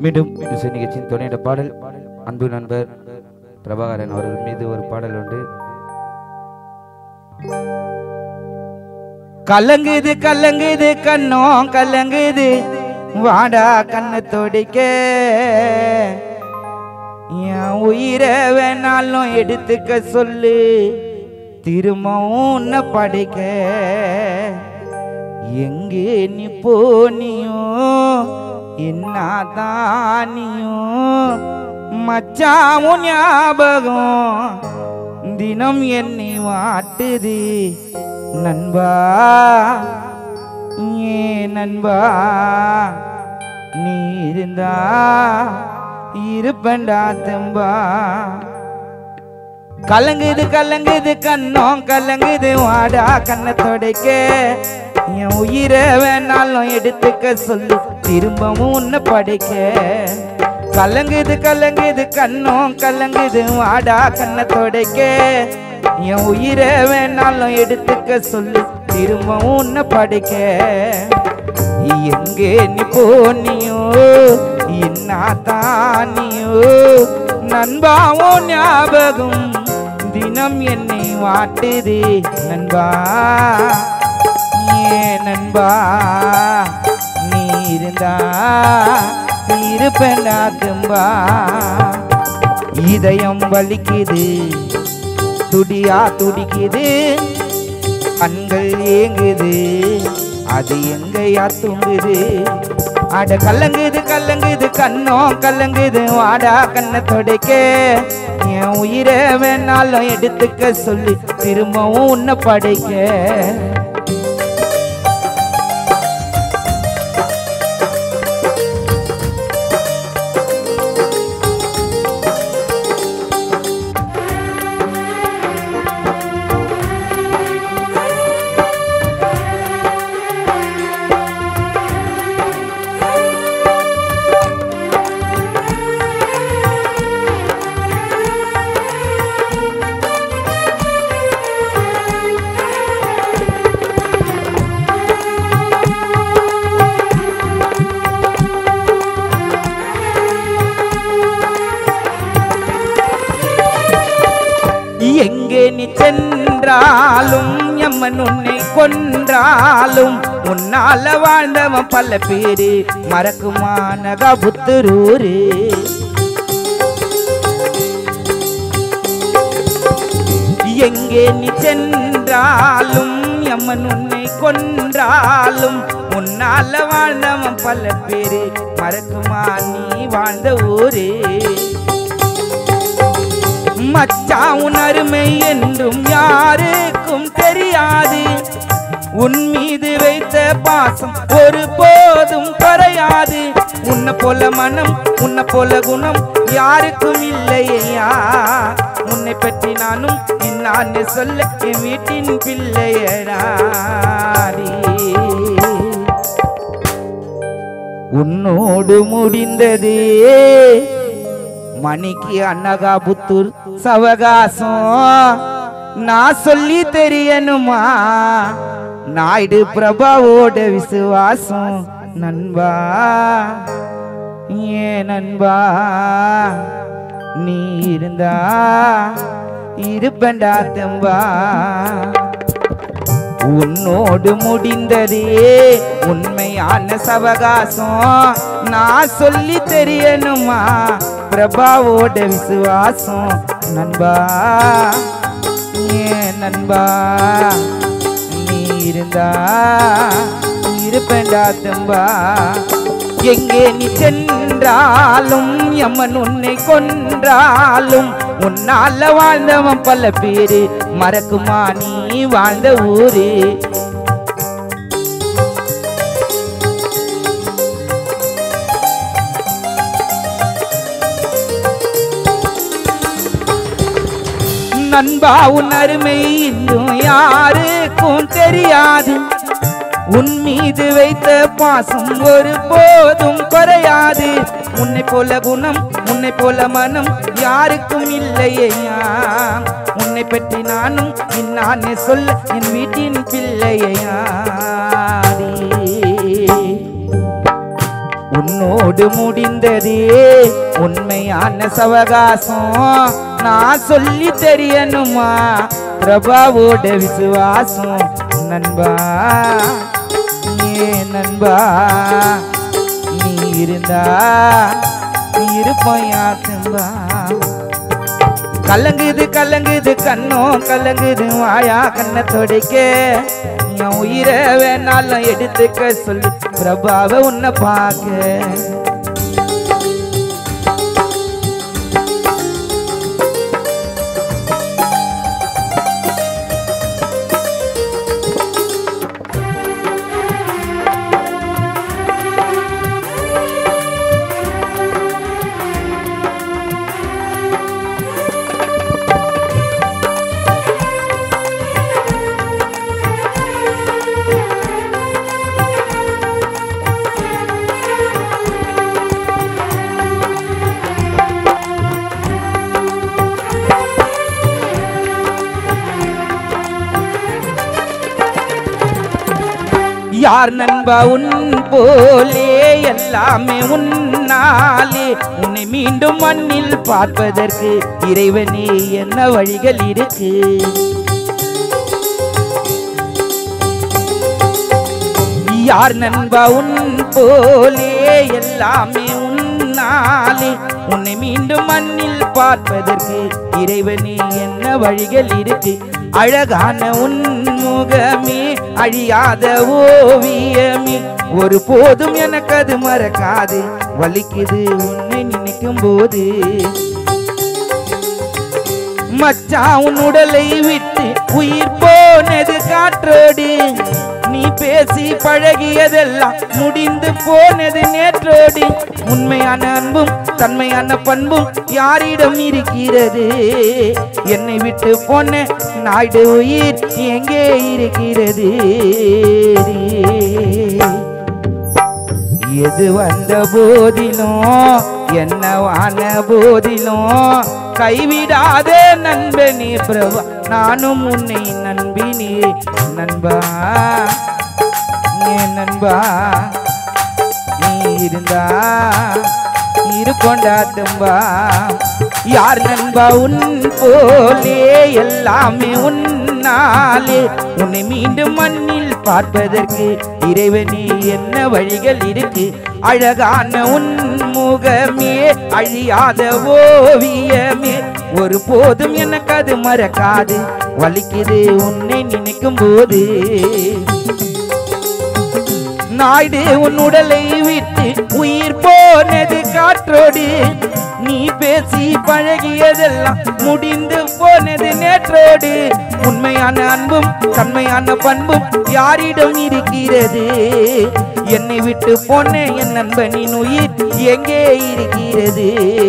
மீண்டும் இசை நிகழ்ச்சியின் துணையிட பாடல் அன்பு நண்பர் பிரபாகரன் அவர்கள் மீது ஒரு பாடல் உண்டு கலங்குது கலங்குது கண்ணோ கலங்குது வாடா கண்ணை தொடிக்க என் உயிரை வேணாலும் எடுத்துக்க சொல்லு திரும்பவும் உன்னை படிக்க எங்கே நீ போனியும் என்னதானியும் மச்சாவும் ஞாபகம் தினம் என்னை வாட்டுது நண்பா ஏ நண்பா நீ இருந்தா இருப்பண்டா தெம்பா கலங்குது கலங்குது கண்ணம் கலங்குது வாடா கண்ணை தொடைக்க என் உயிரை வேணாலும் எடுத்துக்க சொல்லு திரும்பவும் உன்னை படைக்க கலங்குது கலங்குது கண்ணம் கலங்குது வாடா கண்ணை தொடைக்க என் உயிரை வேணாலும் எடுத்துக்க சொல்லு திரும்பவும் உன்னை படைக்க எங்கே நீ போனியோ என்ன தானியோ நண்பாவோ ஞாபகம் தினம் என்னை வாட்டுது நண்பா ஏ நண்பா நீ இருந்தா இருப்பேன்டா தும்பா இதயம் வலிக்குது துடியா துடிக்குது கண்கள் ஏங்குது அது எங்கேயா தூங்குது அட கலங்குது கலங்குது கண்ணோ கலங்குது வாடா கண்ணை தொடைக்க என் உயிரை வேணாலும் எடுத்துக்க சொல்லி திரும்பவும் உன்னை படைக்க எங்கே நீ சென்றாலும் எம்மன் உன்னை கொன்றாலும் உன்னால வாழ்ந்தவன் பல பேரு மறக்குமானகா புத்துரூரு எங்கே நீ சென்றாலும் எம்மன் உன்னை கொன்றாலும் உன்னால வாழ்ந்தவன் பல பேரு மறக்குமா நீ வாழ்ந்த ஊரே மச்சா உன் அருமை என்றும் யாருக்கும் தெரியாது உன் மீது வைத்த பாசம் ஒரு போதும் குறையாது உன்னை போல மனம் உன்னை போல குணம் யாருக்கும் இல்லையா உன்னை பற்றி நானும் நான் சொல்ல என் வீட்டின் பிள்ளையடாடி உன்னோடு முடிந்ததே மணிக்கு அன்னகாபுத்தூர் சவகாசம் நான் சொல்லி தெரியணுமா நாயுடு பிரபாவோட விசுவாசம் நண்பா ஏ நண்பா நீ இருந்தா இருப்பண்டா தெம்பா உன்னோடு முடிந்ததே உண்மையான சவகாசம் நான் சொல்லி தெரியணுமா பிரபாவோட விசுவாசம் நண்பா ஏன் நண்பா நீ இருந்தா இருப்பேண்டா தம்பா எங்கே நீ சென்றாலும் எம்மன் உன்னை கொன்றாலும் உன்னால வாழ்ந்தவன் பல பேரு மறக்குமா நீ வாழ்ந்த ஊரு நண்பா உன் அருமை இன்னும் யாருக்கும் தெரியாது உன் மீது வைத்த பாசம் ஒரு போதும் குறையாது உன்னை போல குணம் உன்னை போல மனம் யாருக்கும் இல்லையா உன்னை பற்றி நானும் இன்னானே சொல்ல என் வீட்டின் பிள்ளையா உன்னோடு உன்னோடு முடிந்ததே உண்மையான சவகாசம் நான் சொல்லி தெரியணுமா பிரபாவோட விசுவாசம் நண்பா ஏ நண்பா நீ இருந்தா நீ இருப்பையா தும்பா கலங்குது கலங்குது கண்ணோ கலங்குது வாயா கண்ணை தொடைக்க என் உயிரை வேணாலும் எடுத்துக்க சொல்லு பிரபாவ உன்னை பார்க்க யார் நண்பா உன் போலே எல்லாமே உன்னாலே உன்னை மீண்டும் மண்ணில் பார்ப்பதற்கு இறைவனே என்ன வழிகள் இருக்கு யார் நண்பா உன் போலே எல்லாமே உன்னாலே உன்னை மீண்டும் மண்ணில் பார்ப்பதற்கு இறைவனே என்ன வழிகள் இருக்கு அழகான உன் முகமே அழியாத ஓவியமே ஒரு போதும் எனக்கு அது மறக்காது வலிக்குது உன்னை நினைக்கும் போது மச்சான் உன் உடலை விட்டு உயிர் போனது காற்றோடு நீ பேசி பழகியதெல்லாம் முடிந்து போனது நேற்றோடு உண்மையான அன்பும் தன்மையான பண்பும் யாரிடம் இருக்கிறது என்னை விட்டு போன நாடு உயிர் எங்கே இருக்கிறது எது வந்த போதிலும் என்னவான போதிலும் கைவிடாத நண்பனே பிரபா நானும் உன்னை நண்பினே நண்பா ஏன் நண்பா நீ இருந்தா இரு கொண்டாட்டும்பா யார் நண்பா உன் போலே எல்லாமே உன்னாலே உன்னை மீண்டும் மண்ணில் பார்ப்பதற்கு இறைவனே என்ன வழிகள் இருக்கு அழகான உன் முகமே அழியாத ஓவியமே ஒரு போதும் எனக்கு அது மறக்காது வலிக்குது உன்னை நினைக்கும் போது நாயுடு உன் உடலை விட்டு உயிர் போனது காற்றோடு நீ பேசி பழகியதெல்லாம் முடிந்து போனது நேற்றோடு உண்மையான அன்பும் தன்மையான பண்பும் யாரிடம் இருக்கிறது என்னை விட்டு போன என் நண்பனின் உயிர் எங்கே இருக்கிறது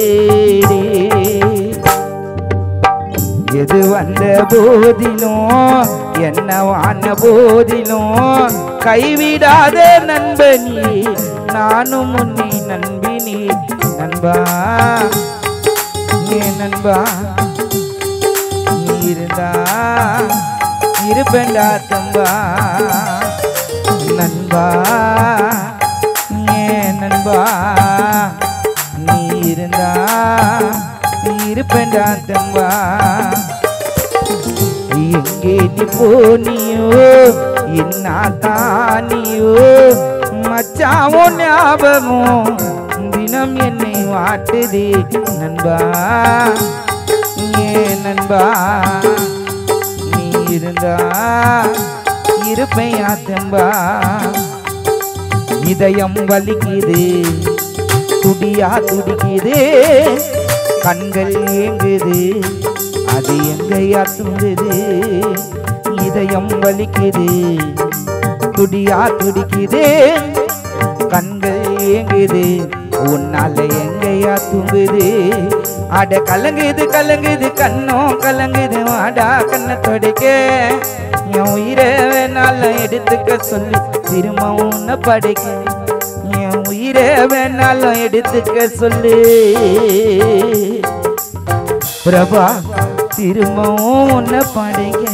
எது வந்த போதிலும் என்னவான போதிலும் கைவிடாத நண்பனி நானும் உன்னை நண்பினி நண்பா ஏ நண்பா நீ இருந்தா இருப்பேண்டா தம்பா நண்பா ஏ நண்பா நீ இருந்தா நீ இருப்பேண்டா தம்பா எங்கே நீ போனியோ என்ன தானியோ மச்சாவோ ஞாபகம் தினம் என்னை வாட்டுதே நண்பா ஏ நண்பா நீ இருந்தா இருப்பையா தம்பா இதயம் வலிக்குது துடியா துடிக்குது கண்கள் ஏங்குது அது எங்கையா துங்குது இதயம் வலிக்குது துடியா துடிக்குது கண்கள் ஏங்குது உன்னால எங்கையா தூங்குது அட கலங்குது கலங்குது கண்ணோ கலங்குது வாடா கண்ணை தொடைக்க என் உயிரை வேணாலும் எடுத்துக்க சொல்லி திரும்ப உன்னை படைக்க என் உயிரை வேணாலும் எடுத்துக்க சொல்லு பிரபா திரும்பவும் உன்னை படைக்க